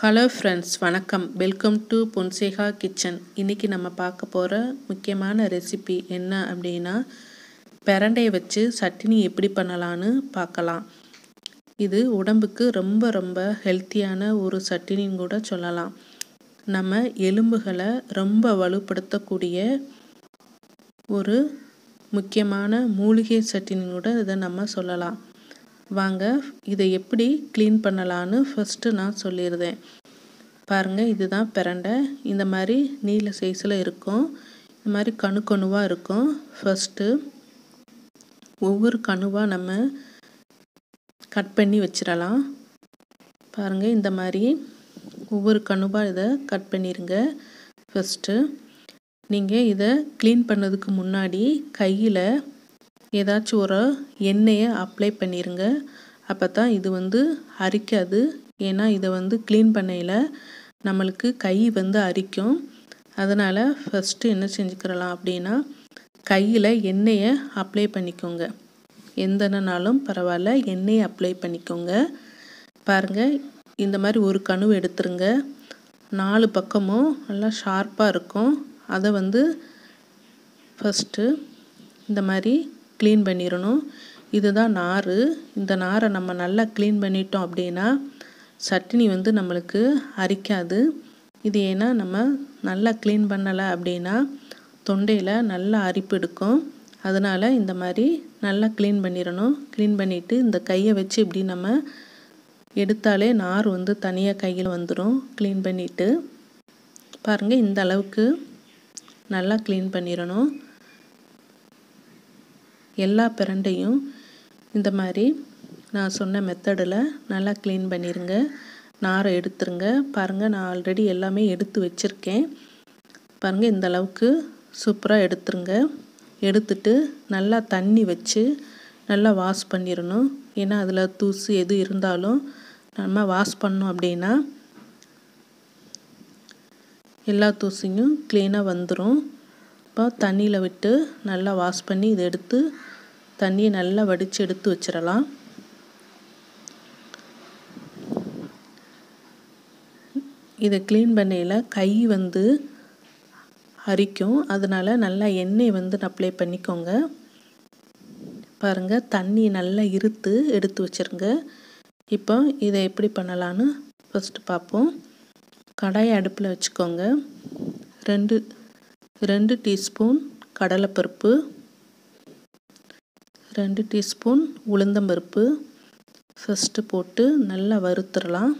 hello friends வணக்கம் welcome to Fonseka kitchen இன்றைக்கி நம்ம பார்க்க போகிற முக்கியமான ரெசிபி என்ன அப்படின்னா பிரண்டையை வச்சு சட்னி எப்படி பண்ணலான்னு பார்க்கலாம் இது உடம்புக்கு ரொம்ப ரொம்ப ஹெல்த்தியான ஒரு சட்னின்னு கூட சொல்லலாம் நம்ம எலும்புகளை ரொம்ப வலுப்படுத்தக்கூடிய ஒரு முக்கியமான மூலிகை சட்னி கூட இதை நம்ம சொல்லலாம் வாங்க இதை எப்படி க்ளீன் பண்ணலான்னு ஃபஸ்ட்டு நான் சொல்லிடுறேன் பாருங்கள் இதுதான் பிரண்டை இந்த மாதிரி நீல சைஸில் இருக்கும் இந்த மாதிரி கணு கணுவாக இருக்கும் ஃபஸ்ட்டு ஒவ்வொரு கணுவாக நம்ம கட் பண்ணி வச்சிடலாம் பாருங்கள் இந்த மாதிரி ஒவ்வொரு கணுவாக இதை கட் பண்ணிடுங்க ஃபஸ்ட்டு நீங்கள் இதை க்ளீன் பண்ணதுக்கு முன்னாடி கையில் ஏதாச்சும் ஒரு எண்ணெயை அப்ளை பண்ணிடுங்க அப்போ தான் இது வந்து அரிக்காது ஏன்னா இதை வந்து க்ளீன் பண்ணையில் நம்மளுக்கு கை வந்து அரிக்கும் அதனால் ஃபஸ்ட்டு என்ன செஞ்சுக்கிறலாம் அப்படின்னா கையில் எண்ணெயை அப்ளை பண்ணிக்கோங்க எந்தனாலும் பரவாயில்ல எண்ணெயை அப்ளை பண்ணிக்கோங்க பாருங்கள் இந்த மாதிரி ஒரு கணுவை எடுத்துருங்க நாலு பக்கமும் நல்லா ஷார்ப்பாக இருக்கும் அதை வந்து ஃபஸ்ட்டு இந்த மாதிரி க்ளீன் பண்ணிடணும் இதுதான் நார் இந்த நாரை நம்ம நல்லா க்ளீன் பண்ணிட்டோம் அப்படின்னா சட்னி வந்து நம்மளுக்கு அரிக்காது இது ஏன்னா நம்ம நல்லா க்ளீன் பண்ணலை அப்படின்னா தொண்டையில் நல்லா அரிப்பு எடுக்கும் அதனால் இந்த மாதிரி நல்லா க்ளீன் பண்ணிடணும் க்ளீன் பண்ணிவிட்டு இந்த கையை வச்சு இப்படி நம்ம எடுத்தாலே நார் வந்து தனியாக கையில் வந்துடும் க்ளீன் பண்ணிவிட்டு பாருங்கள் இந்த அளவுக்கு நல்லா க்ளீன் பண்ணிடணும் எல்லா பிரண்டையும் இந்த மாதிரி நான் சொன்ன மெத்தடில் நல்லா க்ளீன் பண்ணிடுங்க நாரை எடுத்துருங்க பாருங்கள் நான் ஆல்ரெடி எல்லாமே எடுத்து வச்சுருக்கேன் பாருங்கள் இந்த அளவுக்கு சூப்பராக எடுத்துருங்க எடுத்துட்டு நல்லா தண்ணி வச்சு நல்லா வாஷ் பண்ணிடணும் ஏன்னா அதில் தூசு எது இருந்தாலும் நம்ம வாஷ் பண்ணோம் அப்படின்னா எல்லா தூசியும் க்ளீனாக வந்துடும் இப்போ தண்ணியில் விட்டு நல்லா வாஷ் பண்ணி இதை எடுத்து தண்ணியை நல்லா வடித்து எடுத்து வச்சிடலாம் இதை க்ளீன் பண்ணையில் கை வந்து அரிக்கும் அதனால் நல்லா எண்ணெய் வந்து அப்ளை பண்ணிக்கோங்க பாருங்கள் தண்ணி நல்லா இருத்து எடுத்து வச்சுருங்க இப்போ இதை எப்படி பண்ணலான்னு ஃபஸ்ட்டு பார்ப்போம் கடாயை அடுப்பில் வச்சுக்கோங்க ரெண்டு ரெண்டு டீஸ்பூன் கடலைப்பருப்பு ரெண்டு டீஸ்பூன் உளுந்தம்பருப்பு ஃபஸ்ட்டு போட்டு நல்லா வறுத்துடலாம்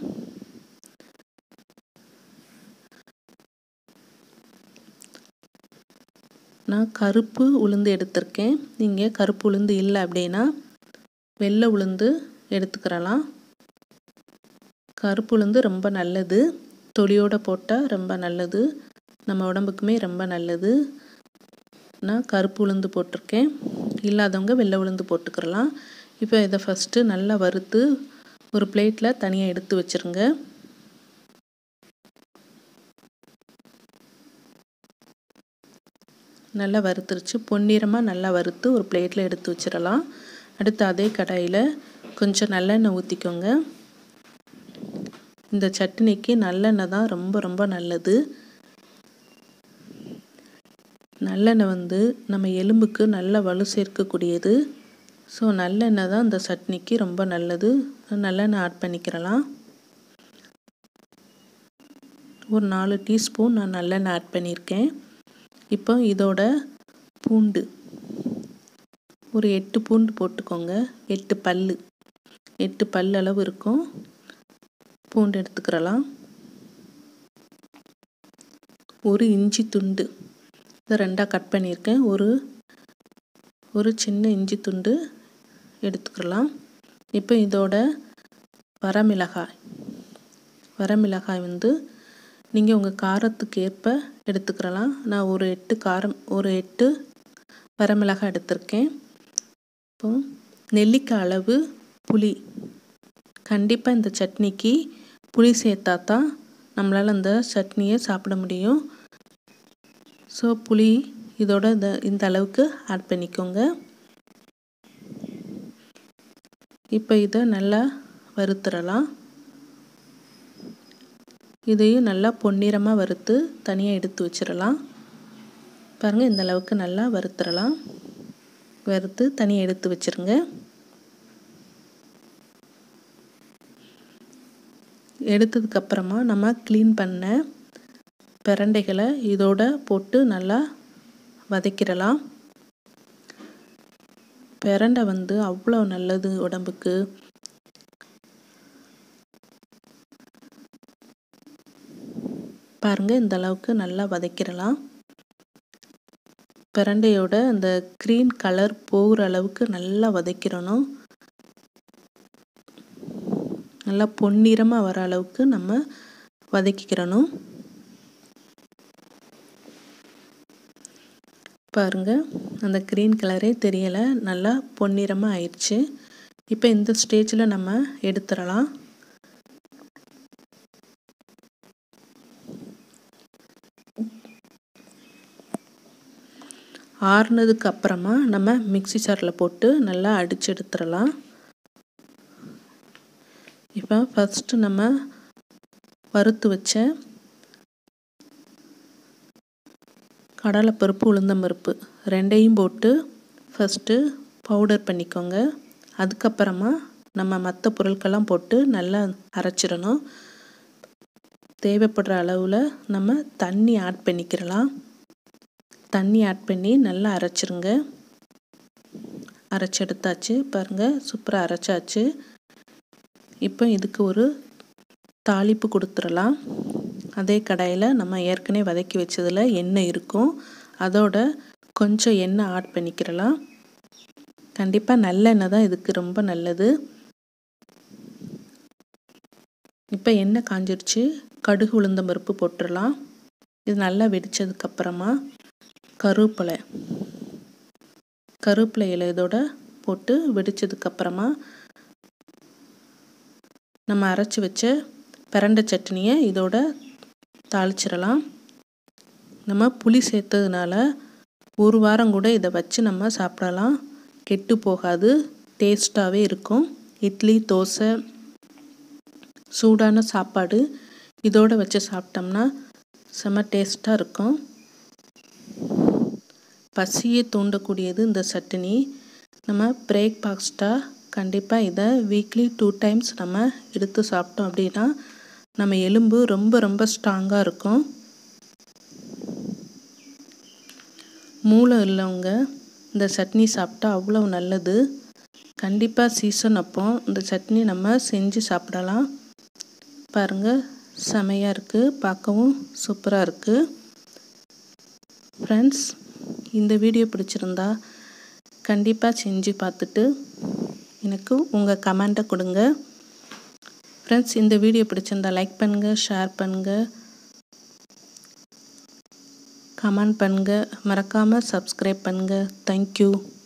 நான் கருப்பு உளுந்து எடுத்திருக்கேன் நீங்கள் கருப்பு உளுந்து இல்லை அப்படின்னா வெள்ளை உளுந்து எடுத்துக்கிறலாம் கருப்பு உளுந்து ரொம்ப நல்லது தொலியோடு போட்டால் ரொம்ப நல்லது நம்ம உடம்புக்குமே ரொம்ப நல்லது நான் கருப்பு உளுந்து போட்டிருக்கேன் இல்லாதவங்க வெள்ளை உளுந்து போட்டுக்கிறலாம் இப்போ இதை ஃபஸ்ட்டு நல்லா வறுத்து ஒரு பிளேட்டில் தனியாக எடுத்து வச்சுருங்க நல்லா வறுத்துருச்சு பொன்னிறமாக நல்லா வறுத்து ஒரு பிளேட்டில் எடுத்து வச்சிடலாம் அடுத்து அதே கடாயில் கொஞ்சம் நல்லெண்ணெய் ஊற்றிக்கோங்க இந்த சட்னிக்கு நல்லெண்ணெய் தான் ரொம்ப ரொம்ப நல்லது நல்லெண்ணெய் வந்து நம்ம எலும்புக்கு நல்ல வலு சேர்க்கக்கூடியது ஸோ நல்லெண்ணெய் தான் இந்த சட்னிக்கு ரொம்ப நல்லது நல்லெண்ணெய் ஆட் பண்ணிக்கிறலாம் ஒரு நாலு டீஸ்பூன் நான் நல்லெண்ணெய் ஆட் பண்ணியிருக்கேன் இப்போ இதோட பூண்டு ஒரு எட்டு பூண்டு போட்டுக்கோங்க எட்டு பல் எட்டு பல் அளவு இருக்கும் பூண்டு எடுத்துக்கிறலாம் ஒரு இஞ்சி துண்டு இதை ரெண்டாக கட் பண்ணியிருக்கேன் ஒரு ஒரு சின்ன இஞ்சி துண்டு எடுத்துக்கலாம் இப்போ இதோட வரமிளகாய் வரமிளகாய் வந்து நீங்கள் உங்கள் காரத்துக்கு ஏற்ப எடுத்துக்கிறலாம் நான் ஒரு எட்டு காரம் ஒரு எட்டு வரமிளகாய் எடுத்திருக்கேன் இப்போ நெல்லிக்காய் அளவு புளி கண்டிப்பாக இந்த சட்னிக்கு புளி சேர்த்தா தான் நம்மளால் அந்த சட்னியை சாப்பிட முடியும் ஸோ புளி இதோட இந்த இந்த அளவுக்கு ஆட் பண்ணிக்கோங்க இப்போ இதை நல்லா வறுத்துடலாம் இதையும் நல்லா பொன்னிறமாக வறுத்து தனியாக எடுத்து வச்சிடலாம் பாருங்கள் இந்த அளவுக்கு நல்லா வறுத்துடலாம் வறுத்து தனியாக எடுத்து வச்சுருங்க எடுத்ததுக்கப்புறமா நம்ம க்ளீன் பண்ண பிரண்டைகளை இதோட போட்டு நல்லா வதக்கிடலாம் பிரண்டை வந்து அவ்வளோ நல்லது உடம்புக்கு பாருங்கள் இந்த அளவுக்கு நல்லா வதக்கிடலாம் பிரண்டையோட அந்த க்ரீன் கலர் போகிற அளவுக்கு நல்லா வதக்கிடணும் நல்லா பொன்னிறமாக வர அளவுக்கு நம்ம வதக்கிக்கிறணும் பாருங்கள் அந்த க்ரீன் கலரே தெரியலை நல்லா பொன்னிறமாக ஆயிடுச்சு இப்போ இந்த ஸ்டேஜில் நம்ம எடுத்துடலாம் ஆறுனதுக்கு அப்புறமா நம்ம மிக்சி சாரில் போட்டு நல்லா அடித்து எடுத்துடலாம் இப்போ ஃபஸ்ட்டு நம்ம வறுத்து வச்ச கடலைப்பருப்பு உளுந்தம்பருப்பு ரெண்டையும் போட்டு ஃபஸ்ட்டு பவுடர் பண்ணிக்கோங்க அதுக்கப்புறமா நம்ம மற்ற பொருட்கள்லாம் போட்டு நல்லா அரைச்சிடணும் தேவைப்படுற அளவில் நம்ம தண்ணி ஆட் பண்ணிக்கிறலாம் தண்ணி ஆட் பண்ணி நல்லா அரைச்சிருங்க அரைச்சி எடுத்தாச்சு பாருங்கள் சூப்பராக அரைச்சாச்சு இப்போ இதுக்கு ஒரு தாளிப்பு கொடுத்துடலாம் அதே கடாயில் நம்ம ஏற்கனவே வதக்கி வச்சதில் எண்ணெய் இருக்கும் அதோட கொஞ்சம் எண்ணெய் ஆட் பண்ணிக்கிறலாம் கண்டிப்பாக நல்லெண்ணெய் தான் இதுக்கு ரொம்ப நல்லது இப்போ எண்ணெய் காஞ்சிருச்சு கடுகு உளுந்தம் பருப்பு போட்டுடலாம் இது நல்லா வெடித்ததுக்கப்புறமா கருவேப்பிலை கருவேப்பிலை இலை இதோட போட்டு வெடித்ததுக்கப்புறமா நம்ம அரைச்சி வச்ச பிரண்டை சட்னியை இதோட தாளிச்சிடலாம் நம்ம புளி சேர்த்ததுனால ஒரு வாரம் கூட இதை வச்சு நம்ம சாப்பிடலாம் கெட்டு போகாது டேஸ்ட்டாகவே இருக்கும் இட்லி தோசை சூடான சாப்பாடு இதோடு வச்சு சாப்பிட்டோம்னா செம்ம டேஸ்ட்டாக இருக்கும் பசியை தூண்டக்கூடியது இந்த சட்னி நம்ம பிரேக்ஃபாஸ்ட்டாக கண்டிப்பாக இதை வீக்லி டூ டைம்ஸ் நம்ம எடுத்து சாப்பிட்டோம் அப்படின்னா நம்ம எலும்பு ரொம்ப ரொம்ப ஸ்ட்ராங்காக இருக்கும் மூளை இல்லவங்க இந்த சட்னி சாப்பிட்டா அவ்வளோ நல்லது கண்டிப்பாக சீசன் அப்போ இந்த சட்னி நம்ம செஞ்சு சாப்பிடலாம் பாருங்கள் செமையாக இருக்குது பார்க்கவும் சூப்பராக இருக்குது ஃப்ரெண்ட்ஸ் இந்த வீடியோ பிடிச்சிருந்தா கண்டிப்பாக செஞ்சு பார்த்துட்டு எனக்கு உங்கள் கமெண்ட்டை கொடுங்க ஃப்ரெண்ட்ஸ் இந்த வீடியோ பிடிச்சிருந்தா லைக் பண்ணுங்கள் ஷேர் பண்ணுங்கள் கமெண்ட் பண்ணுங்கள் மறக்காமல் சப்ஸ்கிரைப் பண்ணுங்கள் தேங்க்யூ